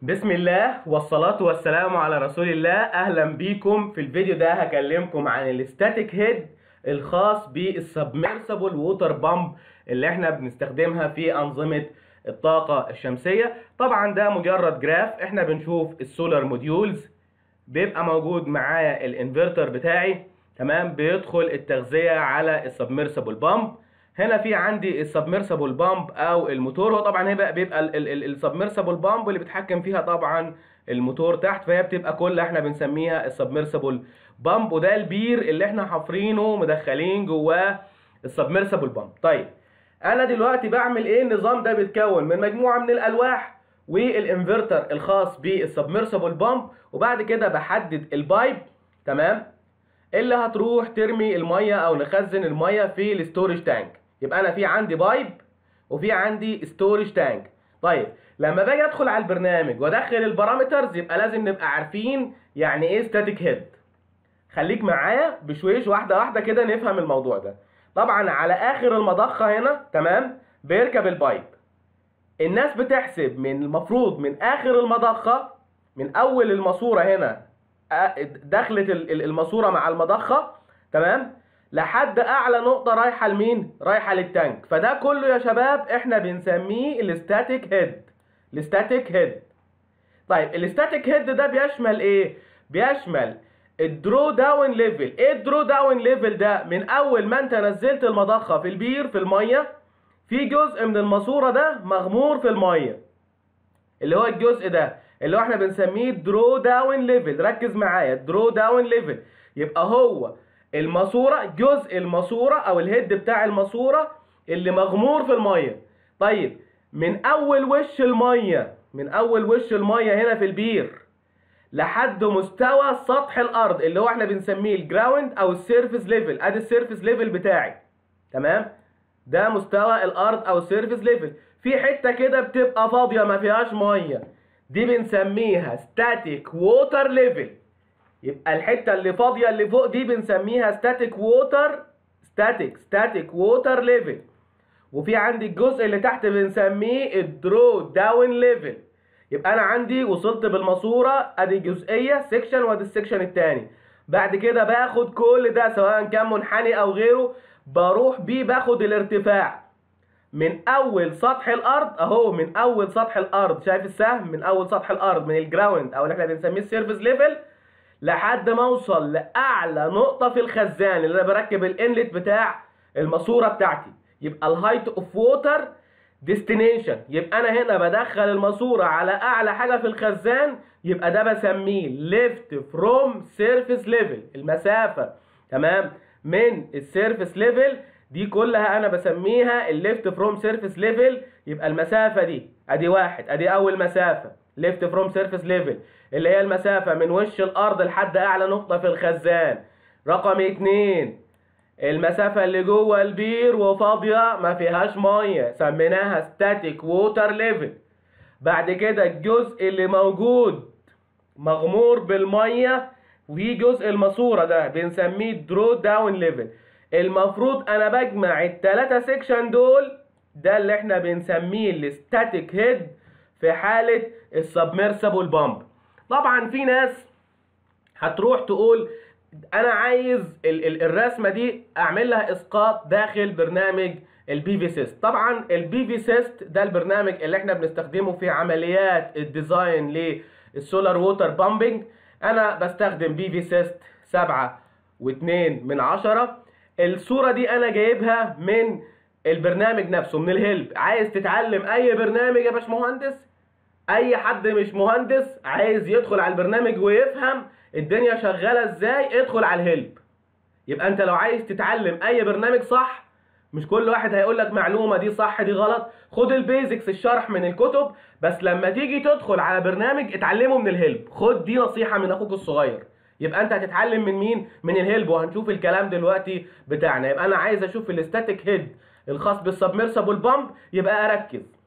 بسم الله والصلاة والسلام على رسول الله أهلا بيكم في الفيديو ده هكلمكم عن الستاتيك هيد الخاص بالسبمرسبل ووتر بامب اللي احنا بنستخدمها في أنظمة الطاقة الشمسية طبعا ده مجرد جراف احنا بنشوف السولار موديولز بيبقى موجود معايا الانفرتر بتاعي تمام بيدخل التغذية على السبمرسبل بامب هنا في عندي السبمرسبل بامب او الموتور هو طبعا هيبقى بيبقى السبمرسبل بامب اللي بيتحكم فيها طبعا الموتور تحت فهي بتبقى كلها احنا بنسميها السبمرسبل بامب وده البير اللي احنا حافرينه مدخلين جواه السبمرسبل بامب طيب انا دلوقتي بعمل ايه النظام ده بيتكون من مجموعه من الالواح والانفرتر الخاص بالسبمرسبل بامب وبعد كده بحدد البايب تمام اللي هتروح ترمي الميه او نخزن الميه في الستورج تانك يبقى انا في عندي بايب وفي عندي ستورج تانك طيب لما باجي ادخل على البرنامج وادخل البارامترز يبقى لازم نبقى عارفين يعني ايه ستاتيك هيد خليك معايا بشويش واحده واحده كده نفهم الموضوع ده طبعا على اخر المضخه هنا تمام بيركب البايب الناس بتحسب من المفروض من اخر المضخه من اول الماسوره هنا دخلت الماسوره مع المضخه تمام لحد اعلى نقطه رايحه لمين رايحه للتانك فده كله يا شباب احنا بنسميه الستاتيك هيد الستاتيك هيد طيب الستاتيك هيد ده بيشمل ايه بيشمل الدرو داون ليفل ايه الدرو داون ليفل ده من اول ما انت نزلت المضخه في البير في الميه في جزء من الماسوره ده مغمور في الميه اللي هو الجزء ده اللي هو احنا بنسميه درو داون ليفل ركز معايا درو داون ليفل يبقى هو الماسوره جزء الماسوره او الهيد بتاع الماسوره اللي مغمور في الميه طيب من اول وش الميه من اول وش الميه هنا في البير لحد مستوى سطح الارض اللي هو احنا بنسميه الجراوند او السيرفيس ليفل ادي السيرفيس ليفل بتاعي تمام ده مستوى الارض او السيرفيس ليفل في حته كده بتبقى فاضيه ما فيهاش ميه دي بنسميها ستاتيك ووتر ليفل يبقى الحته اللي فاضيه اللي فوق دي بنسميها ستاتيك ووتر ستاتيك ستاتيك ووتر ليفل وفي عندي الجزء اللي تحت بنسميه الدرو داون ليفل يبقى انا عندي وصلت بالماسوره ادي جزئيه سيكشن وادي السيكشن الثاني بعد كده باخد كل ده سواء كان منحني او غيره بروح بيه باخد الارتفاع من اول سطح الارض اهو من اول سطح الارض شايف السهم من اول سطح الارض من الجراوند او اللي احنا بنسميه السيرفيس ليفل لحد ما اوصل لاعلى نقطه في الخزان اللي انا بركب الانلت بتاع الماسوره بتاعتي يبقى الهايت اوف ووتر ديستنيشن يبقى انا هنا بدخل الماسوره على اعلى حاجه في الخزان يبقى ده بسميه ليفت فروم سيرفيس ليفل المسافه تمام من السيرفيس ليفل دي كلها انا بسميها الليفت فروم سيرفيس ليفل يبقى المسافه دي ادي واحد ادي اول مسافه ليفت فروم سيرفيس ليفل اللي هي المسافه من وش الارض لحد اعلى نقطه في الخزان رقم اتنين المسافه اللي جوه البير وفاضيه ما فيهاش ميه سميناها ستاتيك ووتر ليفل بعد كده الجزء اللي موجود مغمور بالميه وفي جزء الماسوره ده بنسميه درو داون ليفل المفروض انا بجمع التلاتة سيكشن دول ده اللي احنا بنسميه الستاتيك هيد في حالة السبمرسبل بامب طبعا في ناس هتروح تقول انا عايز ال ال الرسمة دي اعمل لها اسقاط داخل برنامج البي في سيست طبعا البي في سيست ده البرنامج اللي احنا بنستخدمه في عمليات الديزاين للسولار ووتر بامبنج انا بستخدم بي في سيست سبعة واتنين من عشرة الصورة دي أنا جايبها من البرنامج نفسه من الهلب عايز تتعلم أي برنامج يا باشمهندس أي حد مش مهندس عايز يدخل على البرنامج ويفهم الدنيا شغالة إزاي ادخل على الهلب يبقى أنت لو عايز تتعلم أي برنامج صح مش كل واحد هيقول لك معلومة دي صح دي غلط خد البيزكس الشرح من الكتب بس لما تيجي تدخل على برنامج اتعلمه من الهلب خد دي نصيحة من أخوك الصغير يبقى انت هتتعلم من مين من الهيلب وهنشوف الكلام دلوقتي بتاعنا يبقى انا عايز اشوف الستاتيك هيد الخاص بالسبمرسبل بامب يبقى اركز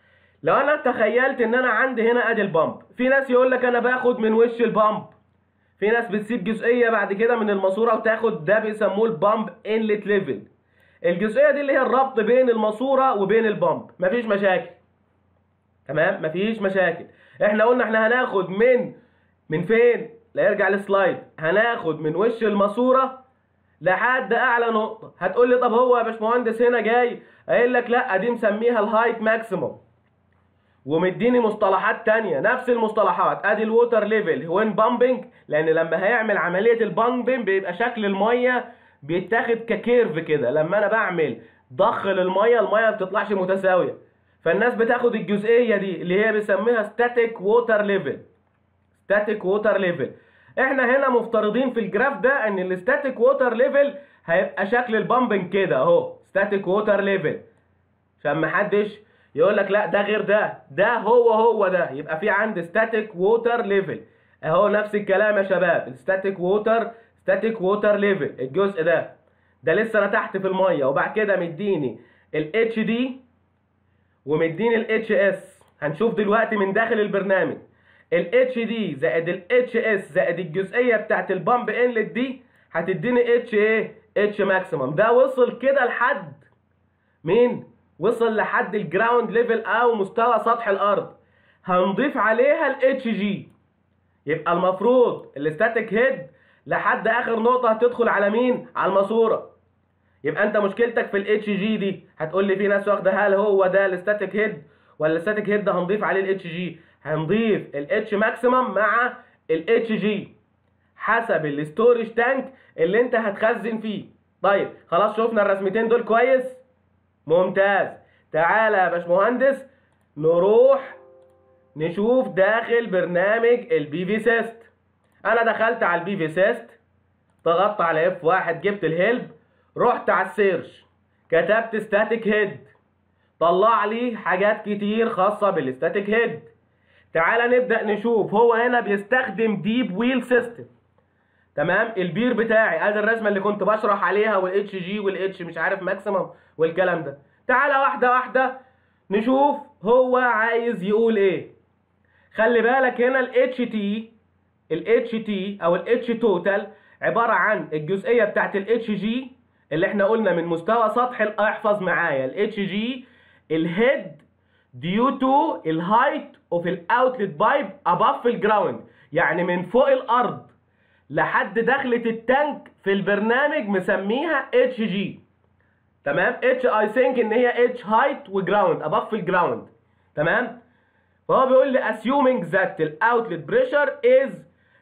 لو انا تخيلت ان انا عندي هنا ادي البامب في ناس يقول لك انا باخد من وش البامب في ناس بتسيب جزئيه بعد كده من الماسوره وتاخد ده بيسموه البامب انلت ليفل الجزئيه دي اللي هي الربط بين الماسوره وبين البامب مفيش مشاكل تمام مفيش مشاكل احنا قلنا احنا هناخد من من فين لا يرجع للسلايد هناخد من وش الماسوره لحد اعلى نقطه هتقول لي طب هو يا باشمهندس هنا جاي قايل لك لا دي مسميها الهايت ماكسيموم ومديني مصطلحات تانية نفس المصطلحات ادي الووتر ليفل وين بامبنج لان لما هيعمل عمليه البامبنج بيبقى شكل الميه بيتاخد ككيرف كده لما انا بعمل ضخ للميه الميه ما بتطلعش متساويه فالناس بتاخد الجزئيه دي اللي هي بيسميها ستاتيك ووتر ليفل ستاتيك ووتر ليفل احنا هنا مفترضين في الجراف ده ان الستاتيك ووتر ليفل هيبقى شكل البامبنج كده اهو ستاتيك ووتر ليفل عشان ما حدش يقول لك لا ده غير ده ده هو هو ده يبقى في عندي ستاتيك ووتر ليفل اهو نفس الكلام يا شباب الستاتيك ووتر ستاتيك ووتر ليفل الجزء ده ده لسه انا تحت في الميه وبعد كده مديني الاتش دي ومديني الاتش اس هنشوف دلوقتي من داخل البرنامج الاتش دي زائد الاتش اس زائد الجزئيه بتاعت البامب انلت دي هتديني اتش ايه اتش ماكسيمم ده وصل كده لحد مين وصل لحد الجراوند ليفل او مستوى سطح الارض هنضيف عليها الاتش جي يبقى المفروض الستاتيك هيد لحد اخر نقطه هتدخل على مين على الماسوره يبقى انت مشكلتك في الاتش جي دي هتقول لي في ناس واخده هل هو ده الستاتيك هيد ولا الستاتيك هيد هنضيف عليه الاتش جي هنضيف الاتش ماكسيمم مع الاتش جي حسب الستورج تانك اللي انت هتخزن فيه طيب خلاص شفنا الرسمتين دول كويس ممتاز تعالى يا باشمهندس نروح نشوف داخل برنامج البي في سيست انا دخلت على البي في سيست ضغطت على اف واحد جبت الهيلب رحت على السيرش كتبت ستاتيك هيد طلع لي حاجات كتير خاصه بالستاتيك هيد تعالى نبدا نشوف هو هنا بيستخدم ديب ويل سيستم تمام البير بتاعي ادي الرسمه اللي كنت بشرح عليها والاتش جي والاتش مش عارف ماكسيمم والكلام ده تعالى واحده واحده نشوف هو عايز يقول ايه خلي بالك هنا الاتش تي الاتش تي او الاتش توتال عباره عن الجزئيه بتاعت الاتش جي اللي احنا قلنا من مستوى سطح احفظ معايا الاتش جي الهيد ديو تو الهايت اوف الاوتلت بايب اباف الجراوند يعني من فوق الارض لحد دخلة التانك في البرنامج مسميها اتش جي تمام اتش اي ثينك ان هي اتش هايت وجراوند اباف الجراوند تمام فهو بيقول لي assuming that الاوتلت بريشر از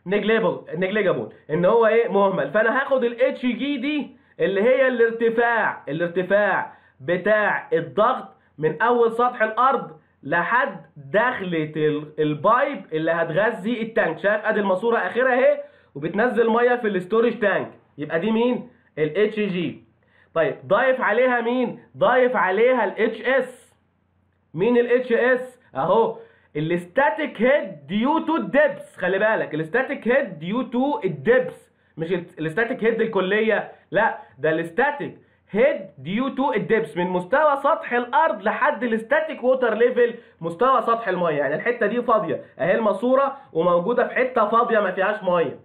negligible ان هو ايه مهمل فانا هاخد الاتش جي دي اللي هي الارتفاع الارتفاع بتاع الضغط من اول سطح الارض لحد دخلة البايب اللي هتغذي التانك شايف ادي الماسوره اخرها اهي وبتنزل ميه في الاستورج تانك يبقى دي مين الاتش جي طيب ضايف عليها مين ضايف عليها الاتش اس مين الاتش اس اهو الستاتيك هيد ديو تو الدبس خلي بالك الستاتيك هيد ديو تو الدبس مش الستاتيك هيد الكليه لا ده الستاتيك هيد ديو تو الدبس من مستوى سطح الارض لحد الستاتيك ووتر ليفل مستوى سطح الميه يعني الحته دي فاضيه اهي الماسوره وموجوده في حته فاضيه ما فيهاش ميه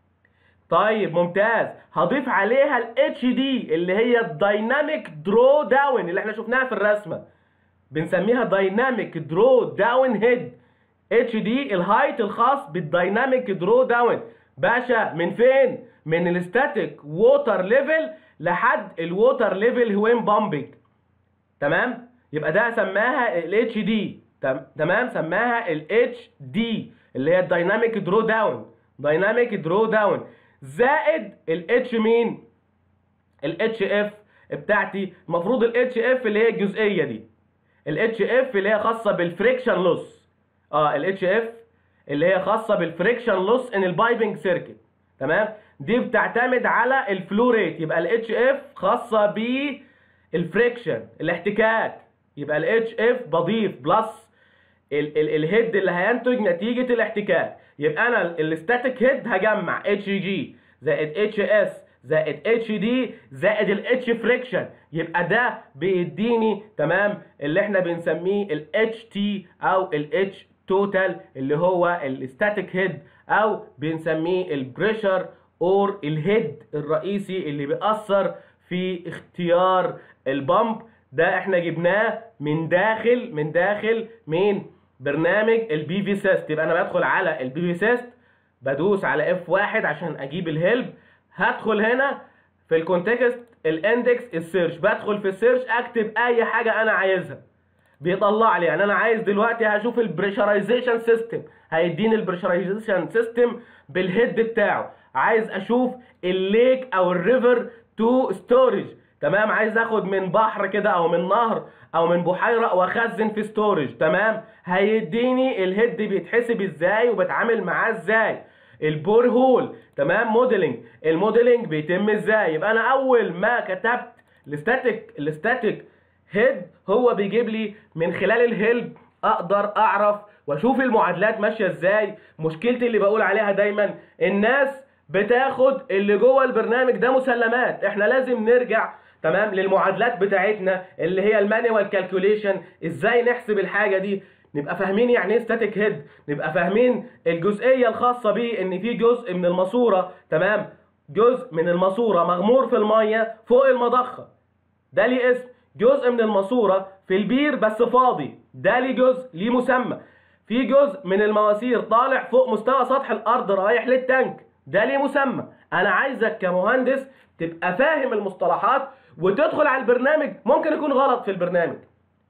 طيب ممتاز هضيف عليها الاتش دي اللي هي الدايناميك درو داون اللي احنا شفناها في الرسمه بنسميها دايناميك درو داون هيد اتش دي الهايت الخاص بالدايناميك درو داون باشا من فين من الستاتيك ووتر ليفل لحد الووتر ليفل وين بامبنج تمام يبقى ده سماها الاتش دي تمام سماها الاتش دي اللي هي الدايناميك درو داون دايناميك درو داون زائد الاتش مين الاتش اف بتاعتي المفروض الاتش اف اللي هي الجزئيه دي الاتش اف اللي هي خاصه بالفريكشن لوس اه الاتش اف اللي هي خاصه بالفريكشن لوس ان البايبنج سيركت تمام دي بتعتمد على الفلو ريت يبقى الاتش اف خاصه بالفريكشن الاحتكاك يبقى الاتش اف بضيف بلس الهيد اللي هينتج نتيجه الاحتكاك يبقى انا الستاتيك هيد هجمع اتش جي زائد اتش اس زائد اتش دي زائد الاتش فريكشن يبقى ده بيديني تمام اللي احنا بنسميه الاتش تي او الاتش توتال اللي هو الستاتيك هيد او بنسميه البريشر اور الهيد الرئيسي اللي بيأثر في اختيار البامب ده احنا جبناه من داخل من داخل مين برنامج البي في سيست يبقى انا بدخل على البي في سيست بدوس على اف واحد عشان اجيب الهيلب هدخل هنا في الكونتكست الاندكس السيرش بدخل في السيرش اكتب اي حاجه انا عايزها بيطلع لي يعني انا عايز دلوقتي هشوف البريشرايزيشن سيستم هيديني البريشرايزيشن سيستم بالهيد بتاعه عايز اشوف الليك او الريفر تو ستورج تمام عايز اخد من بحر كده او من نهر او من بحيره واخزن في ستورج تمام هيديني الهيد بيتحسب ازاي وبتعامل معاه ازاي البور هول تمام موديلنج الموديلنج بيتم ازاي يبقى انا اول ما كتبت الستاتيك الستاتيك هيد هو بيجيب لي من خلال الهيلب اقدر اعرف واشوف المعادلات ماشيه ازاي مشكلتي اللي بقول عليها دايما الناس بتاخد اللي جوه البرنامج ده مسلمات احنا لازم نرجع تمام للمعادلات بتاعتنا اللي هي المانيوال كالكوليشن ازاي نحسب الحاجه دي نبقى فاهمين يعني ايه ستاتيك هيد نبقى فاهمين الجزئيه الخاصه بيه ان في جزء من الماسوره تمام جزء من الماسوره مغمور في الميه فوق المضخه ده ليه اسم جزء من الماسوره في البير بس فاضي ده ليه جزء ليه مسمى في جزء من المواسير طالع فوق مستوى سطح الارض رايح للتانك ده ليه مسمى انا عايزك كمهندس تبقى فاهم المصطلحات وتدخل على البرنامج ممكن يكون غلط في البرنامج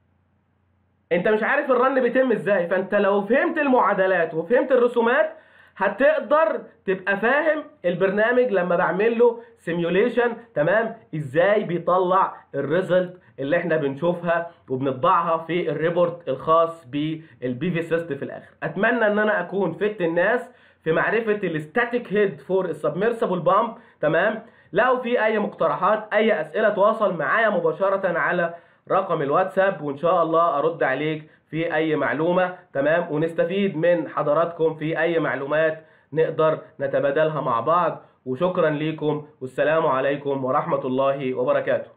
انت مش عارف الرن بيتم ازاي فانت لو فهمت المعادلات وفهمت الرسومات هتقدر تبقى فاهم البرنامج لما بعمل له سيميوليشن تمام ازاي بيطلع الريزلت اللي احنا بنشوفها وبنطبعها في الريبورت الخاص بالبي في سيست في الاخر اتمنى ان انا اكون فدت الناس في معرفه الستاتيك هيد فور السبمرسبل بامب تمام لو في اي مقترحات اي اسئله تواصل معايا مباشره على رقم الواتساب وان شاء الله ارد عليك في اي معلومه تمام ونستفيد من حضراتكم في اي معلومات نقدر نتبادلها مع بعض وشكرا ليكم والسلام عليكم ورحمه الله وبركاته